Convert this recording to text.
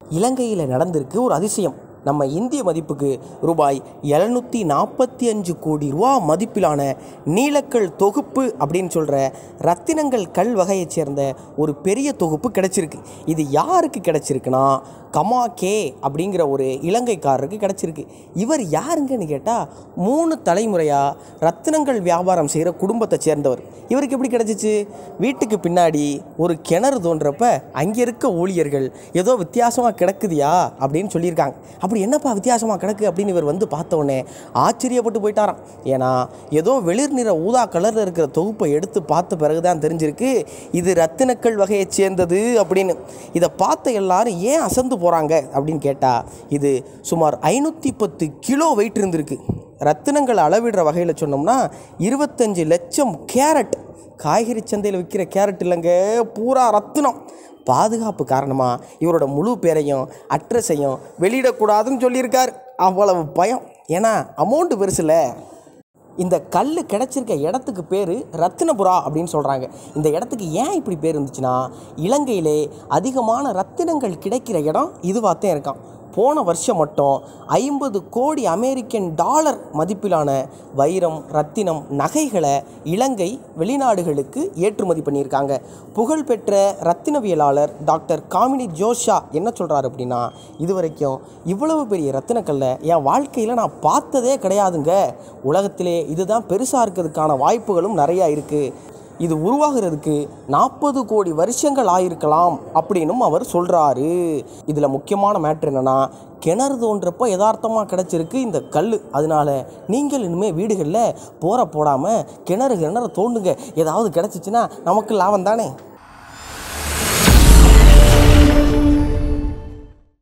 இலங்கையில் நடந்திருக்கு ஒரு அதிசயம் நம்ம இந்திய மதிப்புக்கு ரூபாய் எழுநூற்றி நாற்பத்தி அஞ்சு கோடி ரூபா மதிப்பிலான நீலக்கல் தொகுப்பு அப்படின்னு சொல்கிற ரத்தினங்கள் கல் வகையைச் சேர்ந்த ஒரு பெரிய தொகுப்பு கிடைச்சிருக்கு இது யாருக்கு கிடைச்சிருக்குன்னா கமா கே அப்படிங்கிற ஒரு இலங்கைக்காரருக்கு கிடச்சிருக்கு இவர் யாருங்கன்னு கேட்டால் மூணு தலைமுறையாக ரத்தினங்கள் வியாபாரம் செய்கிற குடும்பத்தை சேர்ந்தவர் இவருக்கு எப்படி கிடச்சிச்சு வீட்டுக்கு பின்னாடி ஒரு கிணறு தோன்றப்ப அங்கே இருக்க ஊழியர்கள் ஏதோ வித்தியாசமாக கிடக்குதியா அப்படின்னு சொல்லியிருக்காங்க அப்படி என்னப்பா வித்தியாசமாக கிடக்கு அப்படின்னு இவர் வந்து பார்த்த உடனே ஆச்சரியப்பட்டு போயிட்டாராம் ஏன்னா ஏதோ வெளிர் நிற ஊதா கலரில் இருக்கிற தொகுப்பை எடுத்து பார்த்த பிறகு தான் தெரிஞ்சிருக்கு இது ரத்தினக்கல் வகையைச் சேர்ந்தது அப்படின்னு இதை பார்த்த எல்லாரும் ஏன் அசந்து போகிறாங்க அப்படின்னு கேட்டால் இது சுமார் ஐநூற்றி பத்து கிலோ வெயிட் இருந்திருக்கு ரத்தினங்கள் அளவிடுற வகையில் சொன்னோம்னா இருபத்தஞ்சு லட்சம் கேரட் காய்கறி சந்தையில் விற்கிற கேரட் இல்லைங்க பூரா ரத்தினம் பாதுகாப்பு காரணமாக இவரோட முழு பேரையும் அட்ரஸையும் வெளியிடக்கூடாதுன்னு சொல்லியிருக்கார் அவ்வளவு பயம் ஏன்னா அமௌண்ட்டு பெருசுல இந்த கல் கிடச்சிருக்க இடத்துக்கு பேர் ரத்தினபுரா அப்படின்னு சொல்கிறாங்க இந்த இடத்துக்கு ஏன் இப்படி பேர் இருந்துச்சுன்னா இலங்கையிலே அதிகமான ரத்தினங்கள் கிடைக்கிற இடம் இதுவாகத்தான் இருக்கான் போன வருஷம் மட்டும் ஐம்பது கோடி அமெரிக்கன் டாலர் மதிப்பிலான வைரம் ரத்தினம் நகைகளை இலங்கை வெளிநாடுகளுக்கு ஏற்றுமதி பண்ணியிருக்காங்க புகழ்பெற்ற ரத்தினவியலாளர் டாக்டர் காமினி ஜோஷா என்ன சொல்கிறாரு அப்படின்னா இது வரைக்கும் இவ்வளவு பெரிய ரத்தினக்கல்லை என் வாழ்க்கையில் நான் பார்த்ததே கிடையாதுங்க உலகத்திலே இதுதான் பெருசாக இருக்கிறதுக்கான வாய்ப்புகளும் நிறையா இருக்குது இது உருவாகிறதுக்கு நாற்பது கோடி வருஷங்கள் ஆயிருக்கலாம் அப்படின்னும் அவர் சொல்கிறாரு இதில் முக்கியமான மேட்ரு என்னென்னா கிணறு தோன்றப்போ யதார்த்தமாக கிடச்சிருக்கு இந்த கல் அதனால நீங்கள் இனிமேல் வீடுகளில் போற போடாமல் கிணறு கிணறு தோண்டுங்க ஏதாவது கிடச்சிச்சின்னா நமக்கு லாபம் தானே